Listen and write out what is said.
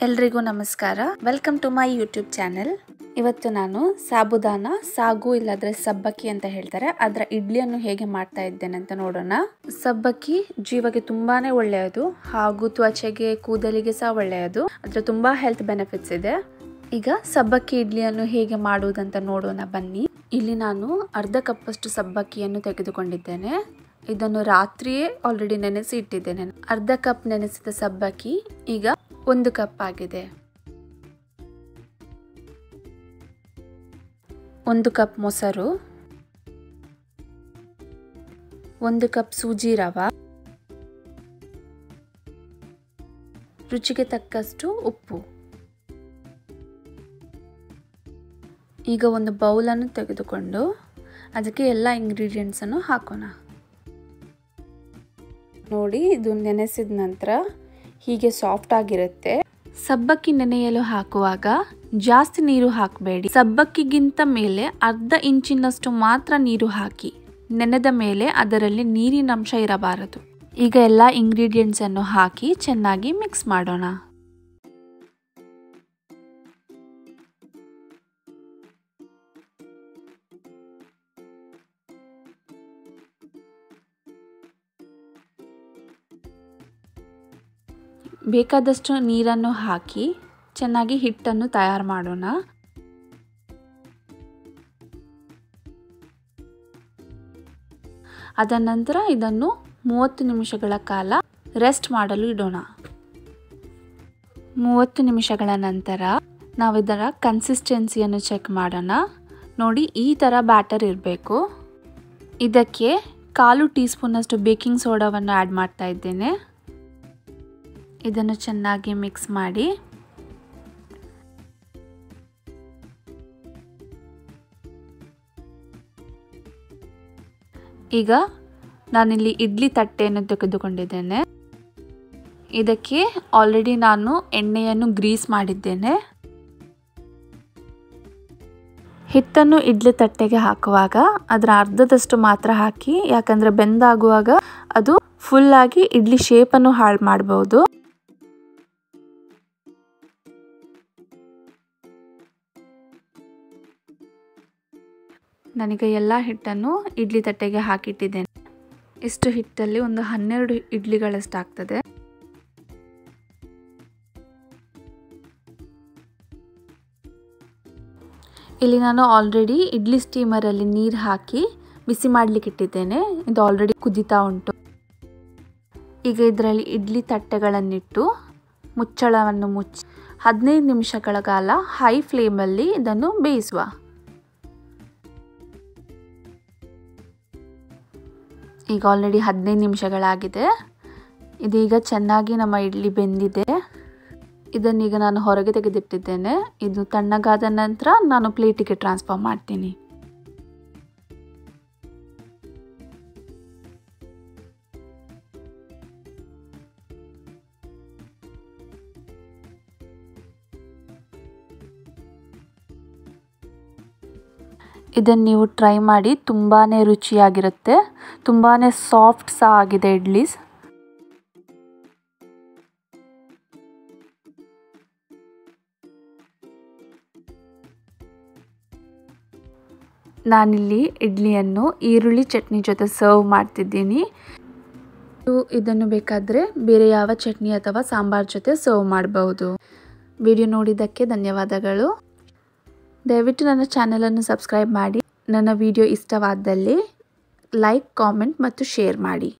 ಎಲ್ರಿಗೂ ನಮಸ್ಕಾರ welcome to my YouTube channel ಇವತ್ತು ನಾನು ಸಾಬುದಾನ ಸಾಗು ಇಲ್ಲಾದ್ರೆ ಸಬ್ಬಕ್ಕಿ ಅಂತ ಹೇಳ್ತಾರೆ ಅದರ ಇಡ್ಲಿಯನ್ನು ಹೇಗೆ ಮಾಡ್ತಾ ಇದ್ದೇನೆ ಅಂತ ನೋಡೋಣ ಸಬ್ಬಕ್ಕಿ ಜೀವಕ್ಕೆ ತುಂಬಾನೇ ಒಳ್ಳೆಯದು ಹಾಗೂ ತ್ವಚೆಗೆ ಕೂದಲಿಗೆ ಸಹ ಒಳ್ಳೆಯದು ಅದ್ರ ತುಂಬಾ ಹೆಲ್ತ್ ಬೆನಿಫಿಟ್ಸ್ ಇದೆ ಈಗ ಸಬ್ಬಕ್ಕಿ ಇಡ್ಲಿಯನ್ನು ಹೇಗೆ ಮಾಡುವುದಂತ ನೋಡೋಣ ಬನ್ನಿ ಇಲ್ಲಿ ನಾನು ಅರ್ಧ ಕಪ್ಪಷ್ಟು ಸಬ್ಬಕ್ಕಿಯನ್ನು ತೆಗೆದುಕೊಂಡಿದ್ದೇನೆ ಇದನ್ನು ರಾತ್ರಿಯೇ ಆಲ್ರೆಡಿ ನೆನೆಸಿ ಇಟ್ಟಿದ್ದೇನೆ ಅರ್ಧ ಕಪ್ ನೆನೆಸಿದ ಸಬ್ಬಕ್ಕಿ ಈಗ ಒಂದು ಕಪ್ ಆಗಿದೆ ಒಂದು ಕಪ್ ಮೊಸರು ಒಂದು ಕಪ್ ಸೂಜಿ ರವ ರುಚಿಗೆ ತಕ್ಕಷ್ಟು ಉಪ್ಪು ಈಗ ಒಂದು ಬೌಲನ್ನು ತೆಗೆದುಕೊಂಡು ಅದಕ್ಕೆ ಎಲ್ಲ ಇಂಗ್ರೀಡಿಯೆಂಟ್ಸನ್ನು ಹಾಕೋಣ ನೋಡಿ ಇದು ನೆನೆಸಿದ ನಂತರ ಹೀಗೆ ಸಾಫ್ಟ್ ಆಗಿರುತ್ತೆ ಸಬ್ಬಕ್ಕಿ ನೆನೆಯಲು ಹಾಕುವಾಗ ಜಾಸ್ತಿ ನೀರು ಹಾಕಬೇಡಿ ಸಬ್ಬಕ್ಕಿಗಿಂತ ಮೇಲೆ ಅರ್ಧ ಇಂಚಿನಷ್ಟು ಮಾತ್ರ ನೀರು ಹಾಕಿ ನೆನೆದ ಮೇಲೆ ಅದರಲ್ಲಿ ನೀರಿನಂಶ ಇರಬಾರದು ಈಗ ಎಲ್ಲ ಇಂಗ್ರೀಡಿಯೆಂಟ್ಸ್ ಅನ್ನು ಹಾಕಿ ಚೆನ್ನಾಗಿ ಮಿಕ್ಸ್ ಮಾಡೋಣ ಬೇಕಾದಷ್ಟು ನೀರನ್ನು ಹಾಕಿ ಚೆನ್ನಾಗಿ ಹಿಟ್ಟನ್ನು ತಯಾರು ಮಾಡೋಣ ಅದ ನಂತರ ಇದನ್ನು ಮೂವತ್ತು ನಿಮಿಷಗಳ ಕಾಲ ರೆಸ್ಟ್ ಮಾಡಲು ಇಡೋಣ ಮೂವತ್ತು ನಿಮಿಷಗಳ ನಂತರ ನಾವು ಇದರ ಕನ್ಸಿಸ್ಟೆನ್ಸಿಯನ್ನು ಚೆಕ್ ಮಾಡೋಣ ನೋಡಿ ಈ ಥರ ಬ್ಯಾಟರ್ ಇರಬೇಕು ಇದಕ್ಕೆ ಕಾಲು ಟೀ ಸ್ಪೂನಷ್ಟು ಬೇಕಿಂಗ್ ಸೋಡಾವನ್ನು ಆ್ಯಡ್ ಮಾಡ್ತಾ ಇದ್ದೇನೆ ಇದನ್ನು ಚೆನ್ನಾಗಿ ಮಿಕ್ಸ್ ಮಾಡಿ ಈಗ ನಾನಿಲ್ಲಿ ಇಡ್ಲಿ ತಟ್ಟೆಯನ್ನು ತೆಗೆದುಕೊಂಡಿದ್ದೇನೆ ಇದಕ್ಕೆ ಆಲ್ರೆಡಿ ನಾನು ಎಣ್ಣೆಯನ್ನು ಗ್ರೀಸ್ ಮಾಡಿದ್ದೇನೆ ಹಿಟ್ಟನ್ನು ಇಡ್ಲಿ ತಟ್ಟೆಗೆ ಹಾಕುವಾಗ ಅದರ ಅರ್ಧದಷ್ಟು ಮಾತ್ರ ಹಾಕಿ ಯಾಕಂದರೆ ಬೆಂದಾಗುವಾಗ ಅದು ಫುಲ್ಲಾಗಿ ಇಡ್ಲಿ ಶೇಪನ್ನು ಹಾಳು ಮಾಡ್ಬೋದು ನನಗೆ ಎಲ್ಲ ಹಿಟ್ಟನ್ನು ಇಡ್ಲಿ ತಟ್ಟೆಗೆ ಹಾಕಿಟ್ಟಿದ್ದೇನೆ ಇಷ್ಟು ಹಿಟ್ಟಲ್ಲಿ ಒಂದು ಹನ್ನೆರಡು ಇಡ್ಲಿಗಳಷ್ಟು ಆಗ್ತದೆ ಇಲ್ಲಿ ನಾನು ಆಲ್ರೆಡಿ ಇಡ್ಲಿ ಸ್ಟೀಮರಲ್ಲಿ ನೀರು ಹಾಕಿ ಬಿಸಿ ಮಾಡಲಿಕ್ಕೆ ಇಟ್ಟಿದ್ದೇನೆ ಇದು ಆಲ್ರೆಡಿ ಕುದೀತಾ ಉಂಟು ಈಗ ಇದರಲ್ಲಿ ಇಡ್ಲಿ ತಟ್ಟೆಗಳನ್ನಿಟ್ಟು ಮುಚ್ಚಳವನ್ನು ಮುಚ್ಚಿ ಹದಿನೈದು ನಿಮಿಷಗಳ ಕಾಲ ಹೈ ಫ್ಲೇಮಲ್ಲಿ ಇದನ್ನು ಬೇಯಿಸುವ ಈಗ ಆಲ್ರೆಡಿ ಹದಿನೈದು ನಿಮಿಷಗಳಾಗಿದೆ ಇದೀಗ ಚೆನ್ನಾಗಿ ನಮ್ಮ ಇಡ್ಲಿ ಬೆಂದಿದೆ ಇದನ್ನೀಗ ನಾನು ಹೊರಗೆ ತೆಗೆದಿಟ್ಟಿದ್ದೇನೆ ಇದು ತಣ್ಣಗಾದ ನಂತರ ನಾನು ಪ್ಲೇಟಿಗೆ ಟ್ರಾನ್ಸ್ಫರ್ ಮಾಡ್ತೀನಿ ಇದನ್ನು ನೀವು ಟ್ರೈ ಮಾಡಿ ತುಂಬಾ ರುಚಿಯಾಗಿರುತ್ತೆ ತುಂಬಾ ಸಾಫ್ಟ್ ಸಹ ಆಗಿದೆ ಇಡ್ಲೀಸ್ ನಾನಿಲ್ಲಿ ಇಡ್ಲಿಯನ್ನು ಈರುಳ್ಳಿ ಚಟ್ನಿ ಜೊತೆ ಸರ್ವ್ ಮಾಡ್ತಿದ್ದೀನಿ ಇದನ್ನು ಬೇಕಾದರೆ ಬೇರೆ ಯಾವ ಚಟ್ನಿ ಅಥವಾ ಸಾಂಬಾರ್ ಜೊತೆ ಸರ್ವ್ ಮಾಡಬಹುದು ವಿಡಿಯೋ ನೋಡಿದ್ದಕ್ಕೆ ಧನ್ಯವಾದಗಳು ದಯವಿಟ್ಟು ನನ್ನ ಚಾನಲನ್ನು ಸಬ್ಸ್ಕ್ರೈಬ್ ಮಾಡಿ ನನ್ನ ವಿಡಿಯೋ ಇಷ್ಟವಾದಲ್ಲಿ ಲೈಕ್ ಕಾಮೆಂಟ್ ಮತ್ತು ಶೇರ್ ಮಾಡಿ